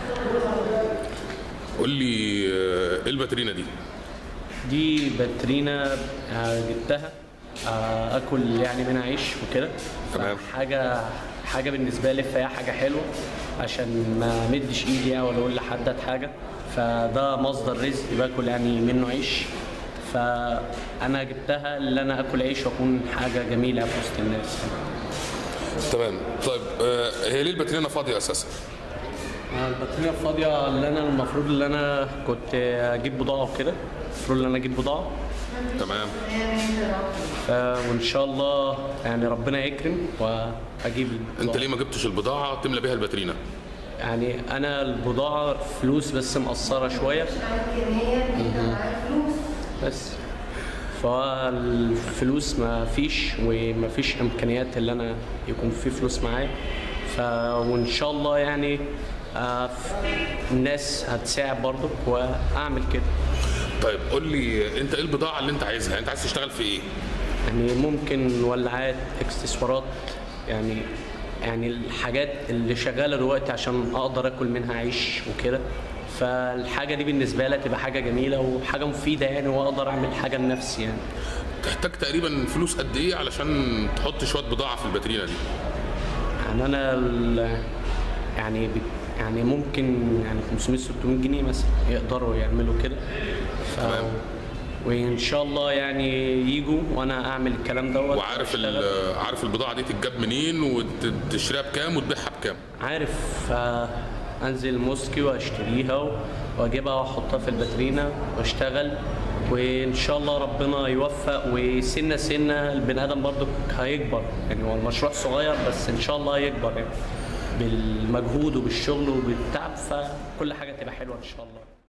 قول لي آه، ايه الباترينا دي دي باترينا آه، جبتها آه، اكل يعني منها عيش وكده تمام. حاجه حاجه بالنسبه لي فهي حاجه حلوه عشان ما مدش ايدي يعني ولا اقول لحد هات حاجه فده مصدر رزق باكل يعني منه عيش فانا جبتها اللي انا اكل عيش واكون حاجه جميله في وسط الناس تمام طيب آه، هي ليه الباترينا فاضيه اساسا البطارية الفاضية اللي أنا المفروض اللي أنا كنت أجيب بضاعة وكده المفروض إن أنا أجيب بضاعة تمام ف- وإن شاء الله يعني ربنا يكرم وأجيب انت البضاعة. ليه ما جبتش البضاعه تملى بيها الباترينا يعني أنا البضاعة فلوس بس مقصرة شوية بس فالفلوس ما فيش وما فيش إمكانيات اللي أنا يكون في فلوس معايا ف وإن شاء الله يعني آه، ف- الناس هتساعد برضك وأعمل كده طيب قول لي انت ايه البضاعه اللي انت عايزها انت عايز تشتغل في ايه يعني ممكن ولعات اكسسوارات يعني يعني الحاجات اللي شغاله دلوقتي عشان اقدر اكل منها عيش وكده فالحاجه دي بالنسبه لي تبقى حاجه جميله وحاجه مفيده يعني واقدر اعمل حاجه لنفسي يعني تحتاج تقريبا فلوس قد ايه علشان تحط شويه بضاعه في الباترينا دي يعني انا ال- يعني ب- يعني ممكن يعني 500 600 جنيه مثلا يقدروا يعملوا كده ف تمام. وان شاء الله يعني يجوا وانا اعمل الكلام دوت وعارف وأشتغل. ال- عارف البضاعه دي تتجاب منين وتشتريها بكام وتبيعها بكام عارف آه، انزل موسكي واشتريها و- واجيبها واحطها في الباترينا واشتغل وان شاء الله ربنا يوفق وسنه سنه البني ادم برضو هيكبر يعني هو المشروع صغير بس ان شاء الله هيكبر يعني بالمجهود وبالشغل وبالتعب فكل حاجه تبقى حلوه ان شاء الله